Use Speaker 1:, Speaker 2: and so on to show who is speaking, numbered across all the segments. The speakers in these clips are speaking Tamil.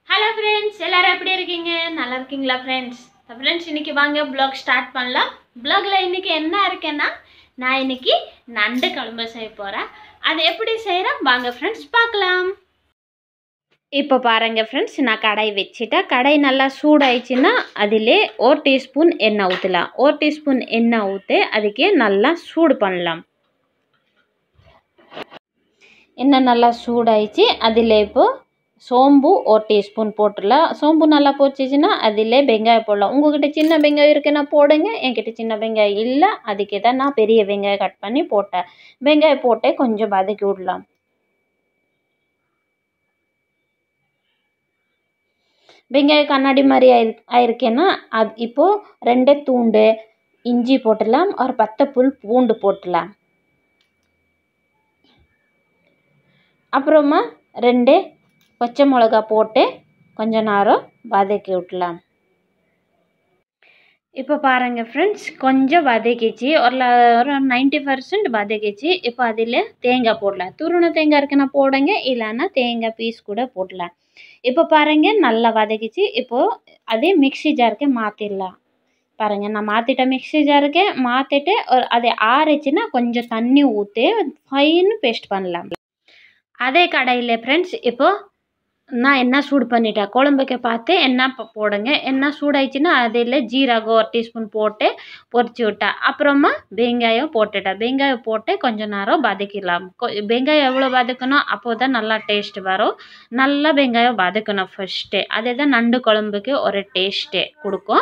Speaker 1: ஹலோ ஃப்ரெண்ட்ஸ் எல்லாரும் எப்படி இருக்கீங்க நல்லா இருக்கீங்களா ஃப்ரெண்ட்ஸ் ஃப்ரெண்ட்ஸ் இன்னைக்கு வாங்க ப்ளாக் ஸ்டார்ட் பண்ணலாம் ப்ளாகில் இன்னைக்கு என்ன இருக்கேன்னா நான் இன்னைக்கு நண்டு குழம்பு செய்ய போகிறேன் அது எப்படி செய்கிறேன் வாங்க ஃப்ரெண்ட்ஸ் பார்க்கலாம் இப்போ பாருங்க ஃப்ரெண்ட்ஸ் நான் கடாய் வச்சுட்டேன் கடாய் நல்லா சூடாயிடுச்சுன்னா அதிலே ஒரு டீஸ்பூன் எண்ணெய் ஊற்றலாம் ஒரு டீஸ்பூன் எண்ணெய் ஊற்றி அதுக்கு நல்லா சூடு பண்ணலாம் எண்ணெய் நல்லா சூடாயிடுச்சு அதில் இப்போ சோம்பு ஒரு டீஸ்பூன் போட்டுடலாம் சோம்பு நல்லா போச்சுச்சுன்னா அதில் வெங்காயம் போடலாம் உங்ககிட்ட சின்ன வெங்காயம் இருக்குன்னா போடுங்க என்கிட்ட சின்ன வெங்காயம் இல்லை அதுக்கு தான் நான் பெரிய வெங்காயம் கட் பண்ணி போட்டேன் வெங்காயம் போட்டு கொஞ்சம் வதக்கி விடலாம் வெங்காயம் கண்ணாடி மாதிரி ஆயிரு ஆயிருக்கேன்னா அது இப்போது ரெண்டு தூண்டு இஞ்சி போட்டுடலாம் ஒரு பத்து புல் பூண்டு போட்டுடலாம் அப்புறமா ரெண்டு பச்சை மிளகா போட்டு கொஞ்ச நேரம் வதக்கி விடலாம் இப்போ பாருங்கள் ஃப்ரெண்ட்ஸ் கொஞ்சம் வதக்கிச்சு ஒரு ல- ஒரு நைன்ட்டி பர்சன்ட் வதக்கிச்சு இப்போ அதில் தேங்காய் போடலாம் துருண தேங்காய் இருக்குன்னா போடுங்க இல்லைன்னா தேங்காய் பீஸ் கூட போடலாம் இப்போ பாருங்க நல்லா வதக்கிச்சு இப்போது அதே மிக்ஸி ஜாருக்கு மாற்றிடலாம் பாருங்கள் நான் மாற்றிட்டேன் மிக்ஸி ஜாருக்கு மாற்றிட்டு ஒரு அது ஆறிச்சுன்னா கொஞ்சம் தண்ணி ஊற்றி ஃபைன் பேஸ்ட் பண்ணலாம் அதே கடையில் ஃப்ரெண்ட்ஸ் இப்போ நான் என்ன சூடு பண்ணிட்டேன் குழம்புக்கு பார்த்து எண்ணெய் போ- போடுங்க எண்ணெய் சூடாயிடுச்சுன்னா அதில் ஜீரகம் ஒரு டீஸ்பூன் போட்டு பொரிச்சு விட்டேன் அப்புறமா வெங்காயம் போட்டுட்டேன் வெங்காயம் போட்டு கொஞ்ச நேரம் வதக்கிடலாம் கொ- வெங்காயம் எவ்வளோ வதக்கணும் அப்போ தான் நல்லா டேஸ்ட் வரும் நல்லா வெங்காயம் வதக்கணும் ஃபஸ்ட்டு அதே தான் நண்டு குழம்புக்கு ஒரு டேஸ்ட்டு கொடுக்கும்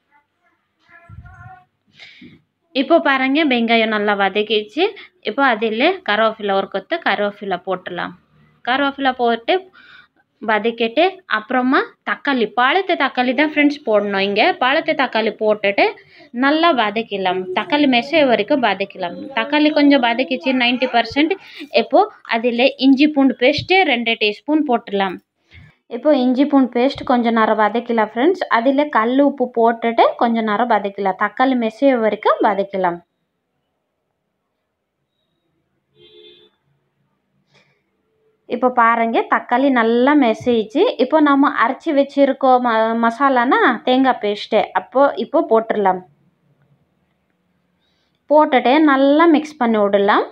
Speaker 1: இப்போ பாருங்க வெங்காயம் நல்லா வதக்கிச்சு இப்போ அதில் கருவேப்பிலை ஒரு கொத்து கருவேப்பிலை போட்டுடலாம் கருவேப்பிலை போட்டு வதக்கிட்டு அப்புறமா தக்காளி பழுத்த தக்காளி தான் ஃப்ரெண்ட்ஸ் போடணும் இங்கே பழுத்த தக்காளி போட்டுட்டு நல்லா வதக்கிடலாம் தக்காளி மெசை வரைக்கும் வதக்கிடலாம் தக்காளி கொஞ்சம் வதக்கிச்சு நைன்ட்டி பர்சன்ட் இப்போது அதில் இஞ்சி பூண்டு பேஸ்ட்டு ரெண்டு டீஸ்பூன் போட்டுடலாம் இப்போ இஞ்சி பூண்டு பேஸ்ட் கொஞ்சம் நேரம் வதக்கலாம் ஃப்ரெண்ட்ஸ் அதில் கல் உப்பு போட்டுட்டு கொஞ்சம் நேரம் வதக்கலாம் தக்காளி மெசைய வரைக்கும் வதக்கலாம் இப்போ பாருங்க தக்காளி நல்லா மெசிச்சு இப்போ நம்ம அரைச்சி வச்சிருக்கோம் ம மசாலானா தேங்காய் பேஸ்ட்டு அப்போ இப்போ போட்டுடலாம் போட்டுட்டு நல்லா மிக்ஸ் பண்ணி விடலாம்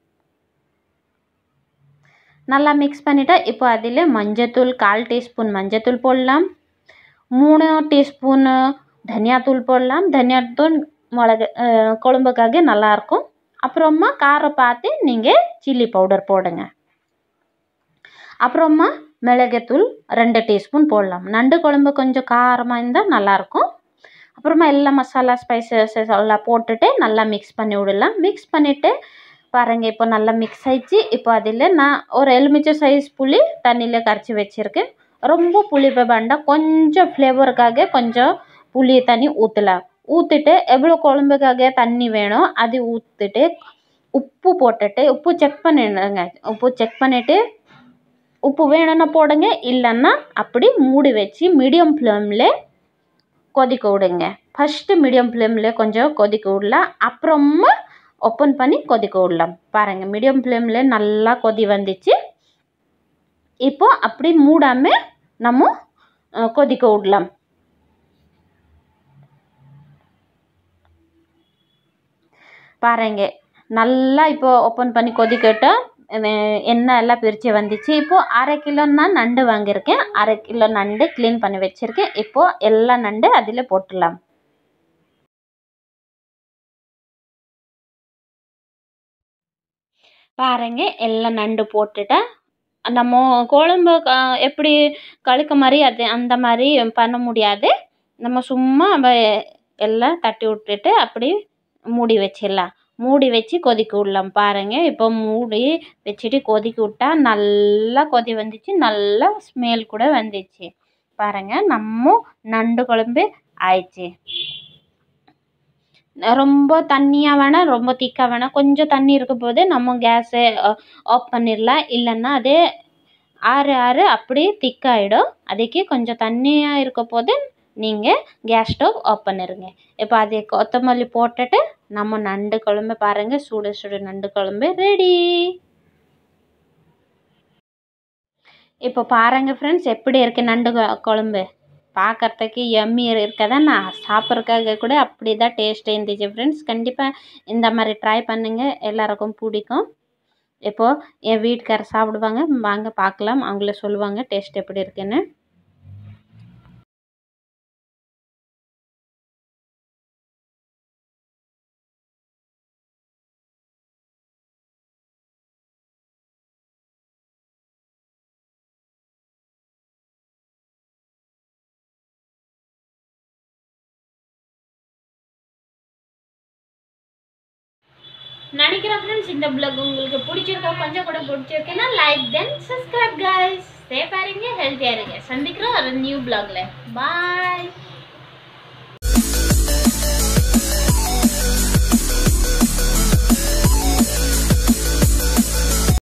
Speaker 1: நல்லா மிக்ஸ் பண்ணிட்டா இப்போ அதில் மஞ்சத்தூள் கால் டீஸ்பூன் மஞ்சத்தூள் போடலாம் மூணு டீஸ்பூன் தனியாத்தூள் போடலாம் தனியாத்தூள் மிளகு அஹ், குழம்புக்காக நல்லாயிருக்கும் அப்புறமா காரம் பார்த்து நீங்கள் சில்லி பவுடர் போடுங்க அப்புறமா மிளகுத்தூள் ரெண்டு டீஸ்பூன் போடலாம் நண்டு குழம்பு கொஞ்சம் காரமாக இருந்தால் நல்லாயிருக்கும் அப்புறமா எல்லா மசாலா ஸ்பைசஸ் எல்லாம் போட்டுட்டு நல்லா மிக்ஸ் பண்ணி விடலாம் மிக்ஸ் பண்ணிவிட்டு பாருங்கள் இப்போ நல்லா மிக்ஸ் ஆயிடுச்சு இப்போ அதில் நான் ஒரு எலுமிச்சை சைஸ் புளி தண்ணியில் கரைச்சி வச்சுருக்கேன் ரொம்ப புளிப்பு வேண்டாம் கொஞ்சம் ஃப்ளேவருக்காக கொஞ்சம் புளி தண்ணி ஊற்றலாம் ஊற்றிட்டு எவ்வளோ குழம்புக்காக தண்ணி வேணும் அது ஊற்றிட்டு உப்பு போட்டுட்டு உப்பு செக் பண்ணிடுங்க உப்பு செக் பண்ணிவிட்டு உப்பு வேணும்னா போடுங்க இல்லைன்னா அப்படி மூடி வச்சு மீடியம் ஃப்ளேமில் கொதிக்க விடுங்க ஃபஸ்ட்டு மீடியம் ஃப்ளேமில் கொஞ்சம் கொதிக்க விடலாம் அப்புறமா ஓப்பன் பண்ணி கொதிக்க விடலாம் பாருங்கள் மீடியம் ஃப்ளேமில் நல்லா கொதி வந்துச்சு இப்போ அப்படி மூடாமல் நம்ம அஹ், கொதிக்க விடலாம் பாருங்க நல்லா இப்போ ஓப்பன் பண்ணி கொதிக்கட்டும் அஹ் எண்ணெய் எல்லாம் பிரித்து வந்துச்சு இப்போது அரை கிலோ நான் நண்டு வாங்கியிருக்கேன் அரை கிலோ நண்டு க்ளீன் பண்ணி வச்சுருக்கேன் இப்போது எல்லா நண்டு அதில் போட்டுடலாம் பாருங்க எல்லாம் நண்டு போட்டுட்டேன் நம்ம குழம்பு க- எப்படி கழுக்க மாதிரி அது அந்த மாதிரி பண்ண முடியாது நம்ம சும்மா வ- எல்லாம் தட்டி விட்டுட்டு அப்படி மூடி வச்சிடலாம் மூடி வச்சு கொதிக்க விடலாம் பாருங்கள் இப்போ மூடி வச்சுட்டு கொதிக்க விட்டா நல்லா கொதி வந்துச்சு நல்லா ஸ்மெல் கூட வந்துச்சு பாருங்கள் நம்ம நண்டு குழம்பு ஆயிடுச்சு ரொம்ப தண்ணியாக வேணாம் ரொம்ப திக்காக வேணாம் கொஞ்சம் தண்ணி இருக்கும் போது நம்ம கேஸை ஆஃப் பண்ணிடலாம் இல்லைன்னா அதே ஆறு ஆறு அப்படியே திக்காயிடும் அதுக்கு கொஞ்சம் தண்ணியாக இருக்க போது நீங்கள் கேஸ் ஸ்டவ் ஆஃப் பண்ணிடுங்க இப்போ அதை கொத்தமல்லி போட்டுட்டு நம்ம நண்டு குழம்பு பாருங்கள் சுடு சுடு நண்டு குழம்பு ரெடி இப்போ பாருங்க ஃப்ரெண்ட்ஸ் எப்படி இருக்கு நண்டு கொ- குழம்பு பார்க்கறதுக்கு எம்மி இருக்கதான் நான் சாப்பிட்றதுக்காக கூட அப்படி தான் டேஸ்ட் இருந்துச்சு ஃப்ரெண்ட்ஸ் கண்டிப்பாக இந்த மாதிரி ட்ரை பண்ணுங்க எல்லாருக்கும் பிடிக்கும் இப்போது என் வீட்டுக்காரர் சாப்பிடுவாங்க வாங்க பார்க்கலாம் அவங்கள சொல்லுவாங்க டேஸ்ட் எப்படி இருக்குன்னு நினைக்கிறேன் ஃப்ரெண்ட்ஸ் இந்த பிளாக் உங்களுக்கு பிடிச்சிருக்கா கொஞ்சம் கூட பிடிச்சிருக்குன்னா like then subscribe guys stay பாருங்க ஹெல்த்தியாக இருங்க சந்திக்கிறோம் ஒரு நியூ பிளாக்ல பாய்